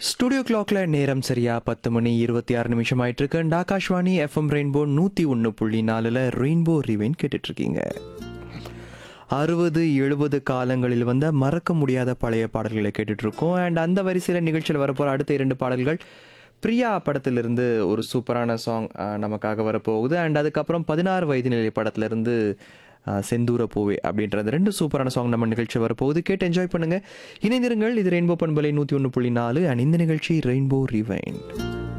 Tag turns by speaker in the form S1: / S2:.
S1: studio கிளாக்ல நேரம் சரியா பத்து மணி இருபத்தி ஆறு நிமிஷம் ஆயிட்டு இருக்கு And ஆகாஷ்வாணி எஃப்எம் ரெயின்போ நூற்றி ஒன்று புள்ளி நாலில் ரெயின்போ ரிவைன் கேட்டுட்டு இருக்கீங்க அறுபது எழுபது காலங்களில் வந்த மறக்க முடியாத பழைய பாடல்களை கேட்டுட்டு இருக்கோம் அண்ட் அந்த வரிசையில் நிகழ்ச்சியில் வரப்போகிற அடுத்த இரண்டு பாடல்கள் பிரியா படத்திலிருந்து ஒரு சூப்பரான சாங் நமக்காக வரப்போகுது அண்ட் அதுக்கப்புறம் பதினாறு வயது நிலை படத்திலிருந்து அஹ், செந்தூர பூவே அப்படின்றது ரெண்டு சூப்பரான சாங் நம்ம நிகழ்ச்சி வரப்போகுது கேட்டு என்ஜாய் பண்ணுங்க இணைந்திருங்கள் இது ரெயின்போ பண்பலை நூற்றி ஒன்று புள்ளி நாலு அண்ட் இந்த நிகழ்ச்சி ரெயின்போ ரிவைண்ட்